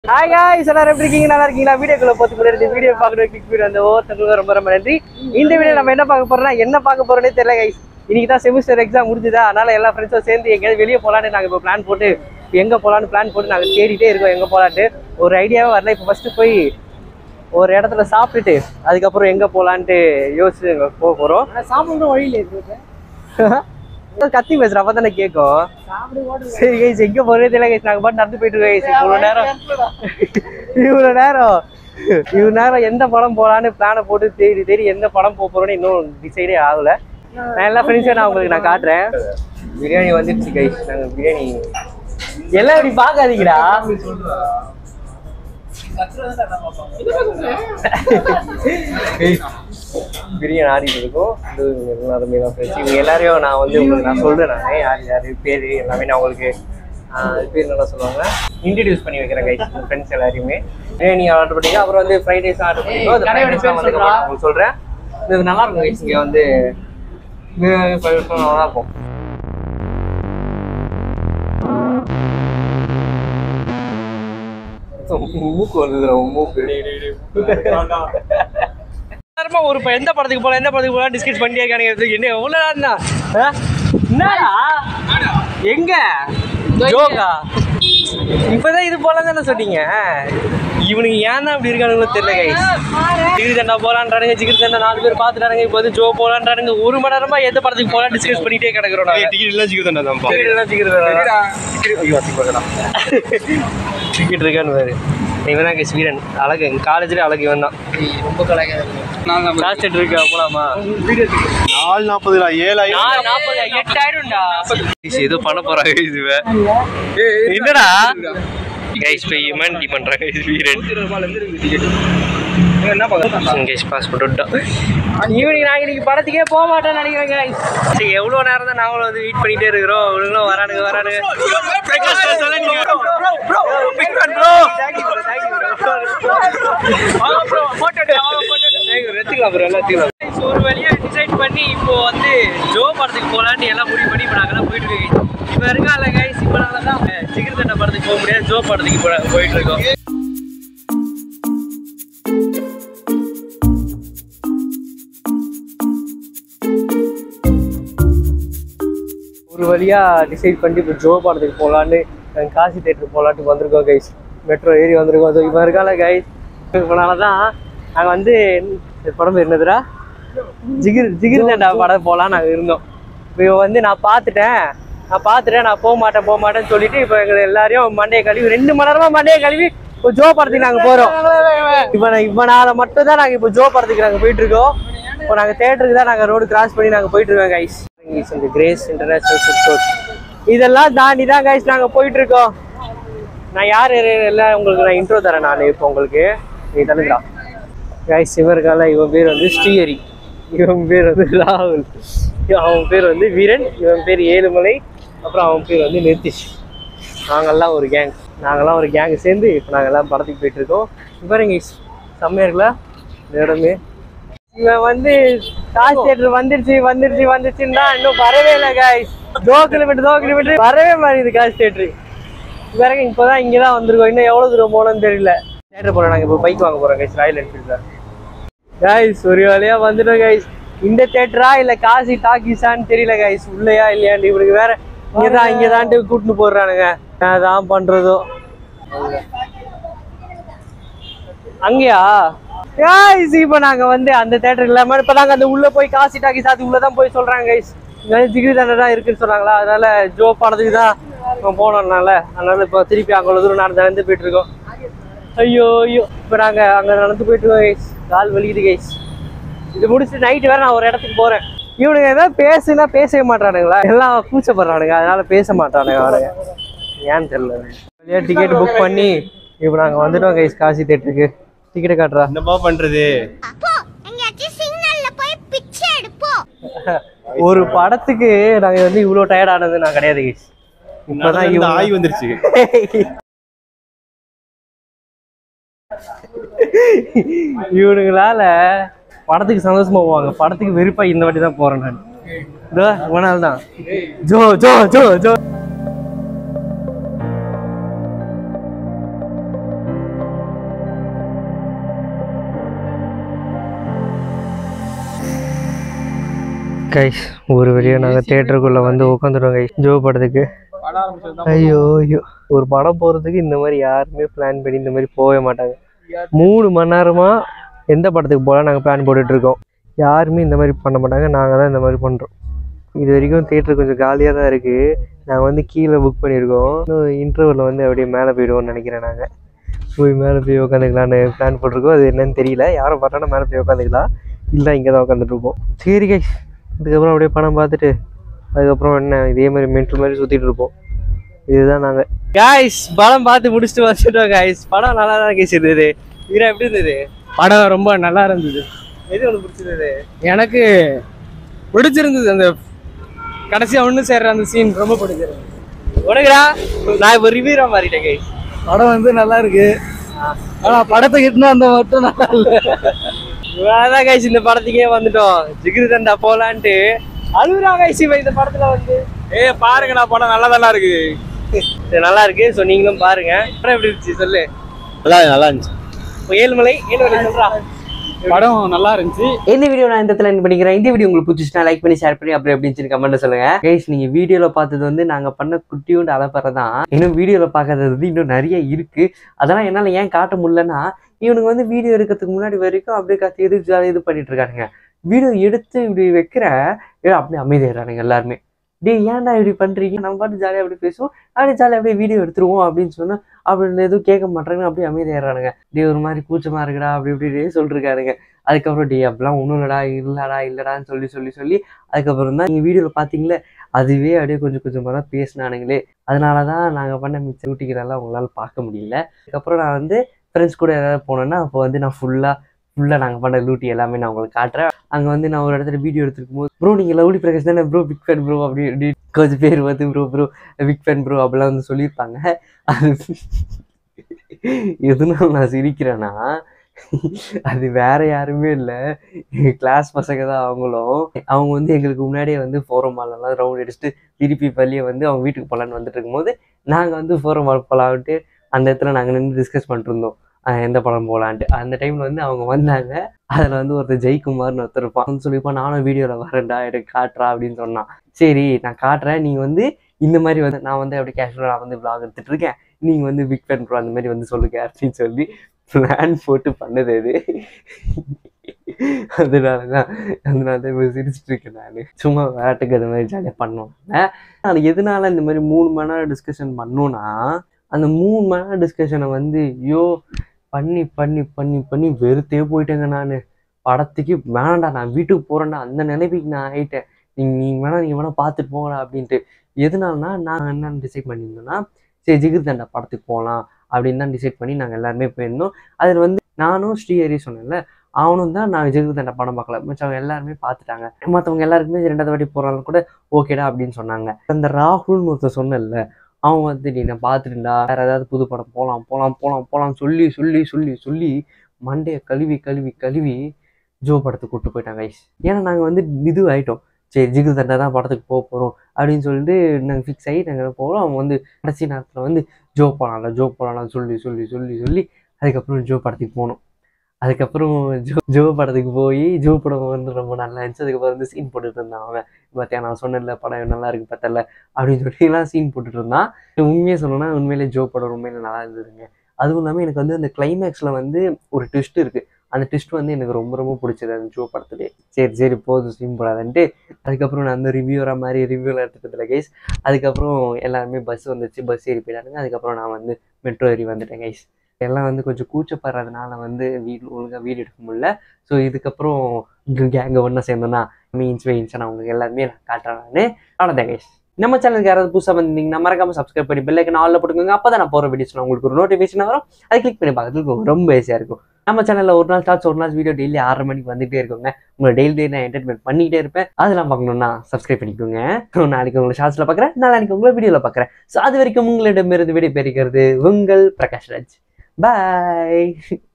Hi guys எல்லாரும் எப்படி இருக்கீங்க நல்லா இருக்கீங்களா வீடியோக்குள்ள போத்து கூட இருந்து வீடியோ பார்க்குற கிளிக் பண்ணி அந்த ஒவ்வொருத்தங்களுக்கும் ரொம்ப ரொம்ப நன்றி இந்த வீடியோ நம்ம என்ன பார்க்க போறோம்னா என்ன பார்க்க போறோம்னே தெரியல கைஸ் இன்னைக்கு தான் செமிஸ்டர் எக்ஸாம் முடிஞ்சுதா அதனால எல்லா ஃப்ரெண்ட்ஸும் சேர்ந்து எங்கேயாவது வெளியே போகலான்னு நாங்கள் இப்போ பிளான் போட்டு எங்கே போகலான்னு பிளான் போட்டு நாங்கள் தேடிட்டே இருக்கோம் எங்கே போகலான்ட்டு ஒரு ஐடியாவே வரல இப்போ ஃபஸ்ட்டு போய் ஒரு இடத்துல சாப்பிட்டுட்டு அதுக்கப்புறம் எங்கே போகலான்ட்டு யோசிச்சு அங்கே போக போகிறோம் சாப்பிடுற வழியில இருக்கு கத்தி பேசுற அப்ப தானே கேட்கும் சரி கைஸ் எங்க போறதே தெரியல கைஸ் நாங்க பாட்டு நடந்து போயிட்டு இருக்கோம் guys. இவ்வளவு நேரம் இவ்வளவு நேரம் இவ்வளவு நேரம் எந்த படம் போலான்னு பிளானை போட்டு தேடி தேடி எந்த படம் போக போறோம்னு இன்னும் டிசைடே ஆகல நான் எல்லா ஃப்ரெண்ட்ஸையும் நான் உங்களுக்கு நான் காட்டுறேன் பிரியாணி வந்துருச்சு கைஸ் நாங்க பிரியாணி எல்லாம் இப்படி பார்க்காதீங்கடா பிரியாணி ஆடிட்டு இருக்கும் இது இவங்க எல்லாருமே தான் ஃப்ரெண்ட்ஸ் இவங்க எல்லாரையும் நான் வந்து உங்களுக்கு நான் சொல்றேன் நான் யார் யார் பேர் எல்லாமே நான் உங்களுக்கு ஆஹ், அது பேர் நல்லா சொல்லுவாங்க இன்ட்ரடியூஸ் பண்ணி வைக்கிறேன் கைஸ் ஃப்ரெண்ட்ஸ் எல்லாரையுமே பிரியாணி ஆர்டர் பண்ணிங்க அப்புறம் வந்து ஃப்ரைட் ரைஸ் ஆர்டர் பண்ணிக்கோ அந்த ஃப்ரைட் ரைஸ் வந்து நான் உங்களுக்கு சொல்றேன் இது நல்லா இருக்கும் கைஸ் இங்கே வந்து இது fried rice எல்லாம் நல்லா இருக்கும் மூக்கு வருது மூக்கு நேரமா ஒரு ப- எந்த படத்துக்கு போலாம் எந்த படத்துக்கு போலாம் டிஸ்கஸ் பண்ணிட்டே இருக்கானுங்க என்ன எவ்வளவு நேரம் தான் ஆ? என்னடா எங்க ஜோகா இப்பதான் இது போலாம் தானே சொன்னீங்க இவனுக்கு ஏன் தான் அப்படி இருக்கானுங்களோ தெரியல கைஸ் ஜிகிரி தண்டா போலான்றானுங்க ஜிகிரி தண்டா நாலு பேர் பாத்துட்டானுங்க இப்போ வந்து ஜோ போலான்றானுங்க ஒரு மணி நேரமா எந்த படத்துக்கு போலாம் டிஸ்கஸ் பண்ணிட்டே கிடக்குறோம் நாங்க. டிக்கெட் எல்லாம் சிக்கன் தானே தான்ப்பா டிக்கெட் எல்லாம் ஜிகிரி தண்டா ஐயோ அசிங்கப்படுறா. டிக்கெட் இருக்கான்னு பாரு இவன் தான் கைஸ் வீரன் அழகு எங்க காலேஜ்ல அழகு இவன் தான் ரொம்ப கலக்காது காஸ்ட் இருக்கா போலாமா நாலு நாற்பதுல ஏழாயிரம் நாலு நாற்பது எட்டாயிரம்டா ஏதோ பண்ண போறாங்க இதுவ என்னடா கைஸ் போய் ஹியூமனிட்டி பண்றாங்க கைஸ் வீரன் என்ன பார்க்க கைஸ் பாஸ்போர்ட் விட்டோம் ஈவினிங் நாங்கள் இன்னைக்கு படத்துக்கே போக மாட்டோம்னு நினைக்கிறேன் guys. சரி எவ்வளோ நேரம் தான் நாங்களும் வந்து வெயிட் பண்ணிட்டே இருக்கிறோம் இவங்களும் வரானுங்க வரானுங்க ஒரு வழியா டிசைட் பண்ணி இப்போ வந்து ஜோ படத்துக்கு போலான்னு எல்லாம் முடிவு பண்ணி இப்போ நாங்கெல்லாம் போயிட்டு இருக்கோம் இப்போ இருக்கால கைஸ் இப்போ நாங்கள் தான் சிகர் தண்டை படத்துக்கு போக முடியாது ஜோ படத்துக்கு போ- போயிட்டு இருக்கோம் ஒரு வழியா டிசைட் பண்ணி இப்போ ஜோ படத்துக்கு போகலான்னு நாங்கள் காசி தேட்டருக்கு போகலான்ட்டு வந்திருக்கோம் கைஸ் மெட்ரோ ஏறி வந்திருக்கோம் ஸோ இப்போ இருக்கால கைஸ் இப்போனால தான் நாங்கள் வந்து இந்த படம் பேர் என்னதுடா ஜிகிர் ஜிகிர் தண்டா படம் போகலான்னு நாங்கள் இருந்தோம் இப்போ இவன் வந்து நான் பார்த்துட்டேன் நான் பார்த்துட்டேன் நான் போக மாட்டேன் போக மாட்டேன்னு சொல்லிட்டு இப்போ எங்களை எல்லாரையும் மண்டையை கழுவி ரெண்டு மணி நேரமா மண்டையை கழுவி இப்போ ஜோ படத்துக்கு நாங்கள் போகிறோம் இப்போ நான் இப்போ நாளை மட்டும் தான் நாங்கள் இப்போ ஜோ படத்துக்கு நாங்கள் போயிட்டு இருக்கோம் இப்போ நாங்கள் தேட்டருக்கு தான் நாங்கள் ரோடு கிராஸ் பண்ணி நாங்கள் போயிட்டு இருக்கோம் கைஸ் இந்த கிரேஸ் இன்டர்நேஷனல் ஃபுட் கோர்ட் இதெல்லாம் தாண்டி தான் கைஸ் நாங்கள் போயிட்டு இருக்கோம் நான் யார் எல்லாம் உங்களுக்கு நான் இன்ட்ரோ தரேன் நான் இப்போ உங்களுக்கு நீ தந்துடா கைஸ் இவருக்கால இவன் பேர் வந்து ஸ்ரீஹரி இவன் பேர் வந்து ராகுல் அவன் பேர் வந்து வீரன் இவன் பேர் ஏழுமலை அப்புறம் அவன் பேர் வந்து நிதிஷ் நாங்கெல்லாம் ஒரு கேங் நாங்கெல்லாம் ஒரு கேங் சேர்ந்து இப்போ நாங்கெல்லாம் படத்துக்கு போயிட்டு இருக்கோம் இப்போ பாருங்க guys, செம்மையா இருக்குல்ல இந்த இடமே இவன் வந்து காசு தேட்டர் வந்துருச்சு வந்துருச்சு வந்துருச்சுன்னா இன்னும் வரவே இல்லை காய்ஸ் தோ கிலோமீட்டர் தோ கிலோமீட்டர் வரவே மாட்டேங்குது காசு தேட்டரு வேற இப்போதான் இங்கே தான் வந்திருக்கோம் இன்னும் எவ்வளோ தூரம் போகணும்னு தெரியல தேட்டர் போகிறோம் நாங்கள் இப்போ பைக் வாங்க போகிறோம் கைஸ் ராயல் என்ஃபீல்டில் கைஸ் ஒரு வழியா வந்துட்டோம் கைஸ் இந்த தேட்டரா இல்லை காசி டாக்கிஸான்னு தெரியல கைஸ் உள்ளையா இல்லையான்னு இவனுக்கு வேற இங்கே தான் இங்கே தான்ட்டு கூட்டின்னு போடுறானுங்க அதான் பண்ணுறதோ அங்கேயா கைஸ் இப்போ நாங்க வந்து அந்த தேட்டர் இல்லாம இப்போ நாங்க அந்த உள்ள போய் காசி டாக்கிஸ் அது உள்ள தான் போய் சொல்றாங்க கைஸ் ஜிகிரி தாண்டா தான் இருக்குன்னு சொன்னாங்களா அதனால ஜோ படத்துக்கு தான் நம்ம போனோம்னால அதனால இப்போ திருப்பி அங்கே உள்ள தூரம் நடந்து நடந்து போயிட்டு இருக்கோம் ஐயோ ஐயோ இப்போ நாங்க அங்க நடந்து போயிட்டு இருக்கோம் கைஸ் கால் வலிக்குது கைஸ் இது முடிச்சுட்டு நைட்டு வேற நான் ஒரு இடத்துக்கு போறேன் இவனுங்க ஏதாவது பேசுனா பேசவே மாட்டானுங்களா எல்லாம் கூச்சப்படுறானுங்க அதனால பேச மாட்டானுங்க அவனுங்க ஏன்னு தெரியல டிக்கெட் புக் பண்ணி இப்போ நாங்க வந்துட்டோம் கைஸ் காசி தேட்டருக்கு டிக்கெட் காட்டுறா என்னப்பா பண்றது அப்போ எங்கேயாச்சும் சிக்னல்ல போய் பிச்சை எடுப்போம் ஒரு படத்துக்கு நாங்க வந்து இவ்வளோ டயர்ட் ஆனது நான் கிடையாது கைஸ் இப்பதான் நடந்து இவங்க ஆய் வந்துருச்சு இவனுங்களால படத்துக்கு சந்தோஷமா போவாங்க படத்துக்கு வெறுப்பா இந்த வாட்டி தான் போறேன் நான் இதோ இவனால தான் ஜோ ஜோ ஜோ ஜோ கைஸ் ஒரு வழியாக நாங்கள் தேட்டருக்குள்ளே வந்து உட்காந்துருவோம் கைஸ் ஜோ படத்துக்கு ஐயோ ஐயோ ஒரு படம் போகிறதுக்கு இந்த மாதிரி யாருமே பிளான் பண்ணி இந்த மாதிரி போகவே மாட்டாங்க மூணு மணி நேரமாக எந்த படத்துக்கு போகலாம் நாங்கள் பிளான் போட்டுட்ருக்கோம் யாருமே இந்த மாதிரி பண்ண மாட்டாங்க நாங்கள் தான் இந்த மாதிரி பண்ணுறோம் இது வரைக்கும் தேட்டர் கொஞ்சம் காலியாக தான் இருக்குது நாங்கள் வந்து கீழே புக் பண்ணியிருக்கோம் இன்னும் இன்டர்வலில் வந்து அப்படியே மேலே போயிடுவோம்னு நினைக்கிறேன் நாங்கள் போய் மேலே போய் உட்காந்துக்கலான்னு பிளான் போட்டிருக்கோம் அது என்னன்னு தெரியல யாரும் பார்த்தோன்னா மேலே போய் உட்காந்துக்கலாம் இல்லை இங்கே தான் உட்காந்துட்டு இருப்போம் சரி கைஸ் இதுக்கப்புறம் அப்படியே படம் பார்த்துட்டு அதுக்கப்புறம் என்ன இதே மாதிரி மென்டல் மாதிரி சுற்றிட்டு இருப்போம் இதுதான் நாங்கள் காய்ஸ் படம் பார்த்து முடிச்சுட்டு வந்துட்டோம் காய்ஸ் படம் நல்லா தான் கேஸ் இருந்தது வீரா எப்படி இருந்தது படம் ரொம்ப நல்லா இருந்தது எது ஒன்று பிடிச்சிருந்தது எனக்கு பிடிச்சிருந்தது அந்த கடைசியா ஒண்ணு சேர்ற அந்த சீன் ரொம்ப பிடிச்சிருந்தது உனக்குடா நான் இப்போ ரிவ்யூரா மாறிட்டேன் கைஸ் படம் வந்து நல்லா இருக்கு ஆனா படத்தை கிட்டினா அந்த மட்டும் நல்லா இல்ல இவ்வளோதான் கைஸ் இந்த படத்துக்கே வந்துட்டோம் ஜிகிரு தண்டா போலான்ட்டு அழுகுறா கைஸ் இவன் இந்த படத்துல வந்து ஏ பாருங்கடா படம் நல்லா தானே இருக்கு இது நல்லா இருக்கு ஸோ நீங்களும் பாருங்க படம் எப்படி இருந்துச்சு சொல்லு நல்லா நல்லா இருந்துச்சு இப்போ ஏழுமலை ஏழுமலை சொல்றா படம் நல்லா இருந்துச்சு இந்த வீடியோ நான் இந்த இடத்துல என்ன பண்ணிக்கிறேன் இந்த வீடியோ உங்களுக்கு பிடிச்சிச்சுன்னா லைக் பண்ணி ஷேர் பண்ணி அப்படி அப்படின்னு சொல்லி கமெண்ட்ல சொல்லுங்க கைஸ் நீங்க வீடியோல பார்த்தது வந்து நாங்க பண்ண குட்டியோண்டு அலப்பறை தான் இன்னும் வீடியோல பார்க்கறது வந்து இன்னும் நிறைய இருக்கு அதெல்லாம் என்னால ஏன் காட்ட முடியலன்னா இவனுங்க வந்து வீடியோ எடுக்கிறதுக்கு முன்னாடி வரைக்கும் அப்படியே கத்தி இது ஜாலி இது பண்ணிட்டு இருக்கானுங்க வீடியோ எடுத்து இப்படி வைக்கிற ஏ அப்படியே அமைதியாகிறானுங்க எல்லாருமே டேய் ஏன்டா இப்படி பண்றீங்க நம்ம பாட்டு ஜாலியாக அப்படி பேசுவோம் அப்படியே ஜாலியாக அப்படியே வீடியோ எடுத்துருவோம் அப்படின்னு சொன்னா அப்படின்னு எதுவும் கேட்க மாட்டாங்க அப்படியே அமைதியாகிறானுங்க டே ஒரு மாதிரி கூச்சமா இருக்குடா அப்படி இப்படி சொல்லிருக்காருங்க அதுக்கப்புறம் டே அப்படிலாம் ஒன்றும் இல்லடா இல்லடா இல்லடான்னு சொல்லி சொல்லி சொல்லி அதுக்கப்புறம் தான் நீங்கள் வீடியோவில் பார்த்தீங்களே அதுவே அப்படியே கொஞ்சம் கொஞ்சமாக தான் பேசினானுங்களே அதனால தான் நாங்கள் பண்ண மிச்ச டியூட்டிகளெல்லாம் உங்களால் பார்க்க முடியல அதுக்கப்புறம் நான் வந்து ஃப்ரெண்ட்ஸ் கூட ஏதாவது போனேன்னா அப்போ வந்து நான் ஃபுல்லாக ஃபுல்லாக நாங்கள் பண்ண லூட்டி எல்லாமே நான் உங்களுக்கு காட்டுறேன் அங்கே வந்து நான் ஒரு இடத்துல வீடியோ எடுத்துருக்கும் போது ப்ரோ நீங்கள் லவ்லி பிரகாஷ் தானே ப்ரோ பிக் ஃபேன் ப்ரோ அப்படி இப்படி கொஞ்சம் பேர் வந்து bro bro big fan bro அப்படிலாம் வந்து சொல்லியிருப்பாங்க அது எதனால நான் சிரிக்கிறேன்னா அது வேற யாருமே இல்லை எங்கள் கிளாஸ் பசங்க தான் அவங்களும் அவங்க வந்து எங்களுக்கு முன்னாடியே வந்து ஃபோரம் மாலெல்லாம் ரவுண்ட் அடிச்சுட்டு திருப்பி பள்ளியை வந்து அவங்க வீட்டுக்கு போகலான்னு வந்துட்டு இருக்கும்போது நாங்கள் வந்து ஃபோரம் மால் போகலான்ட்டு அந்த இடத்துல நாங்கள் நின்று டிஸ்கஸ் பண்ணிட்டு இருந்தோம் அஹ் எந்த படம் போகலான்ட்டு அந்த டைமில் வந்து அவங்க வந்தாங்க அதில் வந்து ஒருத்தர் ஜெய்குமார்னு ஒருத்தர் இருப்பான் வந்து சொல்லிப்பா நானும் வீடியோவில் வரேன்டா எனக்கு காட்டுறா அப்படின்னு சொன்னான் சரி நான் காட்டுறேன் நீங்கள் வந்து இந்த மாதிரி வந்து நான் வந்து அப்படி கேஷுவலாக நான் வந்து vlog எடுத்துட்டு இருக்கேன் நீங்கள் வந்து பிக் ஃபேன் ப்ரோ அந்த மாதிரி வந்து சொல்லுங்க அப்படின்னு சொல்லி பிளான் போட்டு பண்ணது அது அதனால தான் அதனால தான் இப்போ சிரிச்சிட்டு இருக்கேன் நான் சும்மா விளையாட்டுக்கு அது மாதிரி ஜாலியாக பண்ணோம் அது எதனால இந்த மாதிரி மூணு மணி நேரம் டிஸ்கஷன் பண்ணோன்னா அந்த மூணு மணி நேரம் டிஸ்கஷனை வந்து ஐயோ பண்ணி பண்ணி பண்ணி பண்ணி வெறுத்தே போயிட்டேங்க நான் படத்துக்கு வேணாண்டா நான் வீட்டுக்கு போகிறேன்டா அந்த நிலைமைக்கு நான் ஆயிட்டேன் நீங்கள் நீங்கள் வேணா நீங்கள் வேணா பார்த்துட்டு போங்கடா அப்படின்ட்டு எதனாலனா நான் என்னன்னு டிசைட் பண்ணியிருந்தேன்னா சரி ஜிகிர் தண்டா படத்துக்கு போகலாம் அப்படின்னு தான் டிசைட் பண்ணி நாங்கள் எல்லாருமே போயிருந்தோம் அதில் வந்து நானும் ஸ்ரீஹரி சொன்னேன்ல அவனும் தான் நான் ஜிகிர் தண்டா படம் பார்க்கல மிச்சம் எல்லாருமே பார்த்துட்டாங்க மற்றவங்க எல்லாருக்குமே ரெண்டாவது வாட்டி போகிறாலும் கூட ஓகேடா அப்படின்னு சொன்னாங்க அந்த ராகுல்னு ஒருத்தர் சொன்னேன்ல அவன் வந்து நீ நான் பார்த்துட்டுண்டா வேற ஏதாவது புது படம் போகலாம் போகலாம் போகலாம் போகலாம் சொல்லி சொல்லி சொல்லி சொல்லி மண்டையை கழுவி கழுவி கழுவி ஜோ படத்துக்கு கூப்பிட்டு போயிட்டாங்க ஐஸ் ஏன்னா நாங்கள் வந்து இது ஆயிட்டோம் சரி ஜிகிர் தண்டா தான் படத்துக்கு போக போகிறோம் அப்படின்னு சொல்லிட்டு நாங்கள் ஃபிக்ஸ் ஆகி நாங்கள் போகிறோம் அவன் வந்து கடைசி நேரத்தில் வந்து ஜோ போகலாம்ல ஜோ போகலாம்னு சொல்லி சொல்லி சொல்லி சொல்லி அதுக்கப்புறம் ஜோ படத்துக்கு போனோம் அதுக்கப்புறம் ஜோ ஜோ படத்துக்கு போய் ஜோ படம் வந்து ரொம்ப நல்லா இருந்துச்சு அதுக்கப்புறம் வந்து சீன் போட்டுட்டு இருந்தான் அவன் பார்த்தியா நான் சொன்னேன்ல படம் நல்லா இருக்கு பார்த்தல அப்படின்னு சொல்லி எல்லாம் சீன் போட்டுட்டு இருந்தான் உண்மையாக சொல்லணும்னா உண்மையிலே ஜோ படம் உண்மையிலே நல்லா இருந்ததுங்க அதுவும் இல்லாமல் எனக்கு வந்து அந்த கிளைமேக்ஸில் வந்து ஒரு ட்விஸ்ட் இருக்குது அந்த ட்விஸ்ட் வந்து எனக்கு ரொம்ப ரொம்ப பிடிச்சது அந்த ஜோ படத்துலேயே சரி சரி போதும் சீன் போடாதுன்ட்டு அதுக்கப்புறம் நான் வந்து ரிவ்யூவராக மாதிரி ரிவ்யூவில் எடுத்துக்கிட்டதில்ல கைஸ் அதுக்கப்புறம் எல்லாருமே பஸ் வந்துச்சு பஸ் ஏறி போயிட்டானுங்க அதுக்கப்புறம் நான் வந்து மெட்ரோ ஏறி வந்துட்டேன் கைஸ் எல்லாம் வந்து கொஞ்சம் கூச்சப்படுறதுனால வந்து வீடு ஒழுங்காக வீடு எடுக்க முடியல ஸோ இதுக்கப்புறம் கேங்க ஒன்றா சேர்ந்தோன்னா மீன்ஸ் வெயின்ஸ் நான் உங்களுக்கு எல்லாருமே நான் காட்டுறேன் நான் அவ்வளோதான் கைஸ் நம்ம சேனலுக்கு யாராவது புதுசாக வந்தீங்கன்னா மறக்காம சப்ஸ்கிரைப் பண்ணி பெல்லைக்கு ஆல்ல போட்டுக்கோங்க அப்போ தான் நான் போகிற வீடியோஸ்லாம் உங்களுக்கு ஒரு நோட்டிஃபிகேஷன் வரும் அதை கிளிக் பண்ணி பார்க்கறதுக்கு ரொம்ப ஈஸியாக இருக்கும் நம்ம சேனலில் ஒரு நாள் ஸ்டார்ட்ஸ் ஒரு நாள் வீடியோ டெய்லி ஆறரை மணிக்கு வந்துகிட்டே இருக்கோங்க உங்களை டெய்லி டெய்லி நான் என்டர்டைன்மெண்ட் பண்ணிக்கிட்டே இருப்பேன் அதெல்லாம் பார்க்கணுன்னா சப்ஸ்கிரைப் பண்ணிக்கோங்க So, நாளைக்கு உங்களை ஷார்ட்ஸில் பார்க்குறேன் நாளைக்கு உங்களை வீடியோவில் பார்க்குறேன் ஸோ அது வரைக்கும் உங்களிடமிருந்து விடை பெறுகிறது உங்கள் பிரகாஷ் ராஜ் பாய்